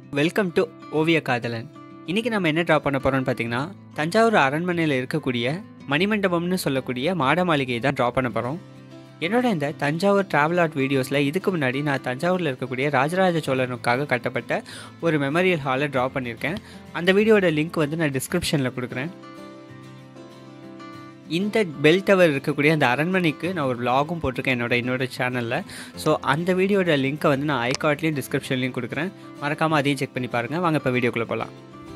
welcome to ஓவிய காதலன் இன்றைக்கி நம்ம என்ன ட்ரா பண்ண போகிறோம்னு பார்த்தீங்கன்னா தஞ்சாவூர் அரண்மனையில் இருக்கக்கூடிய மணிமண்டபம்னு சொல்லக்கூடிய மாட மாளிகையை தான் ட்ரா பண்ண போகிறோம் என்னோட இந்த தஞ்சாவூர் ட்ராவல் ஆர்ட் வீடியோஸில் இதுக்கு முன்னாடி நான் தஞ்சாவூரில் இருக்கக்கூடிய ராஜராஜ சோழனுக்காக கட்டப்பட்ட ஒரு மெமரியல் ஹாலை ட்ரா பண்ணியிருக்கேன் அந்த வீடியோட லிங்க் வந்து நான் டிஸ்கிரிப்ஷனில் கொடுக்குறேன் இந்த பெல் டவர் இருக்கக்கூடிய அந்த அரண்மனைக்கு நான் ஒரு vlog-ம் போட்டிருக்கேன் என்னோட என்னோட சேனலில் ஸோ அந்த வீடியோட லிங்க்கை வந்து நான் ஐகார்ட்லேயும் டிஸ்கிரிப்ஷன்லேயும் கொடுக்குறேன் மறக்காமல் அதையும் செக் பண்ணி பாருங்கள் வாங்க இப்போ வீடியோக்குள்ளே போகலாம்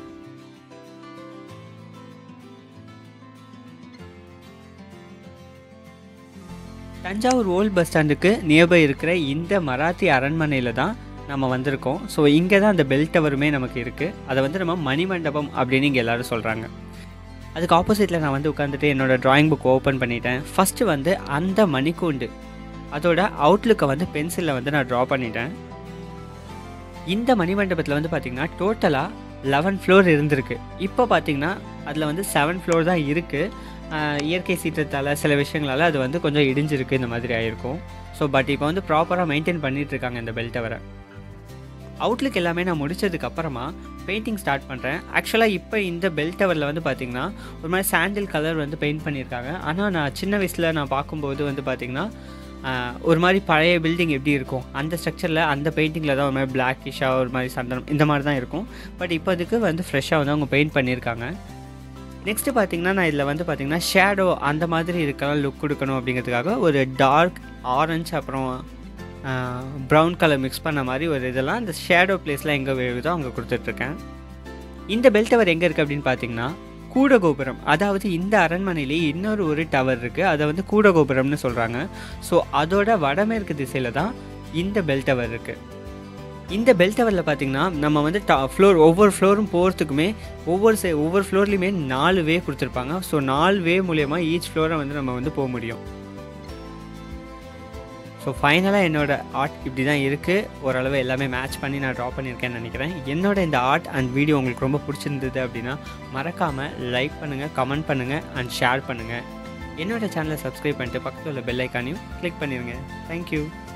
தஞ்சாவூர் ஓல்ட் பஸ் ஸ்டாண்டுக்கு நியர்பை இருக்கிற இந்த மராத்தி அரண்மனையில் தான் நம்ம வந்திருக்கோம் ஸோ இங்கே தான் அந்த பெல் டவருமே நமக்கு இருக்குது அதை வந்து நம்ம மணிமண்டபம் அப்படின்னு இங்கே எல்லோரும் சொல்கிறாங்க அதுக்கு ஆப்போசிட்டில் நான் வந்து உட்காந்துட்டு என்னோடய ட்ராயிங் புக் ஓப்பன் பண்ணிட்டேன் ஃபஸ்ட்டு வந்து அந்த மணிக்கூண்டு அதோட அவுட்லுக்கை வந்து பென்சிலில் வந்து நான் ட்ரா பண்ணிட்டேன் இந்த மணிமண்டபத்தில் வந்து பார்த்திங்கன்னா டோட்டலாக லெவன் ஃப்ளோர் இருந்திருக்கு இப்போ பார்த்திங்கன்னா அதில் வந்து செவன் ஃப்ளோர் தான் இருக்குது இயற்கை சீற்றத்தால் சில விஷயங்களால் அது வந்து கொஞ்சம் இடிஞ்சிருக்கு இந்த மாதிரி ஆயிருக்கும் ஸோ பட் இப்போ வந்து ப்ராப்பராக மெயின்டைன் பண்ணிட்டு இருக்காங்க இந்த பெல் டவரை அவுட்லுக் எல்லாமே நான் முடிச்சதுக்கு அப்புறமா பெயிண்டிங் ஸ்டார்ட் பண்ணுறேன் ஆக்சுவலாக இப்போ இந்த பெல் டவரில் வந்து பார்த்திங்கன்னா ஒரு மாதிரி சாண்டில் கலர் வந்து பெயிண்ட் பண்ணியிருக்காங்க ஆனால் நான் சின்ன வயசில் நான் பார்க்கும்போது வந்து பார்த்திங்கன்னா ஆஹ், ஒரு மாதிரி பழைய பில்டிங் எப்படி இருக்கும் அந்த ஸ்ட்ரக்சரில் அந்த பெயிண்டிங்கில் தான் ஒரு மாதிரி பிளாக்கிஷாக ஒரு மாதிரி சந்தனம் இந்த மாதிரி தான் இருக்கும் பட் இப்போ அதுக்கு வந்து ஃப்ரெஷ்ஷாக வந்து அவங்க பெயிண்ட் பண்ணியிருக்காங்க நெக்ஸ்ட்டு பார்த்தீங்கன்னா நான் இதில் வந்து பார்த்தீங்கன்னா ஷேடோ அந்த மாதிரி இருக்கலாம் லுக் கொடுக்கணும் அப்படிங்கிறதுக்காக ஒரு டார்க் ஆரஞ்சு அப்புறம் ப்ரௌன் கலர் மிக்ஸ் பண்ண மாதிரி ஒரு இதெல்லாம் இந்த ஷேடோ பிளேஸ்லாம் எங்கே விழுகுதோ அங்கே கொடுத்துட்ருக்கேன் இந்த பெல் டவர் எங்கே இருக்குது அப்படின்னு பார்த்தீங்கன்னா கூடகோபுரம் அதாவது இந்த அரண்மனையிலே இன்னொரு ஒரு டவர் இருக்குது அதை வந்து கூடகோபுரம்னு சொல்கிறாங்க ஸோ அதோட வடமேற்கு திசையில் தான் இந்த பெல் டவர் இருக்குது இந்த பெல் டவரில் பார்த்தீங்கன்னா நம்ம வந்து டா ஃப்ளோர் ஒவ்வொரு ஃப்ளோரும் போகிறதுக்குமே ஒவ்வொரு சை ஒவ்வொரு ஃப்ளோர்லேயுமே நாலு வே கொடுத்துருப்பாங்க ஸோ நாலு வே மூலயமா ஈச் ஃப்ளோரை வந்து நம்ம வந்து போக முடியும் ஸோ ஃபைனலாக என்னோட ஆர்ட் இப்படி தான் இருக்குது ஓரளவு எல்லாமே மேட்ச் பண்ணி நான் ட்ரா பண்ணியிருக்கேன்னு நினைக்கிறேன் என்னோட இந்த ஆர்ட் அண்ட் வீடியோ உங்களுக்கு ரொம்ப பிடிச்சிருந்தது அப்படின்னா மறக்காமல் லைக் பண்ணுங்கள் கமெண்ட் பண்ணுங்கள் அண்ட் ஷேர் பண்ணுங்கள் என்னோட சேனலை சப்ஸ்கிரைப் பண்ணிட்டு பக்கத்தில் உள்ள பெல் ஐக்கானையும் கிளிக் பண்ணிடுங்க தேங்க்யூ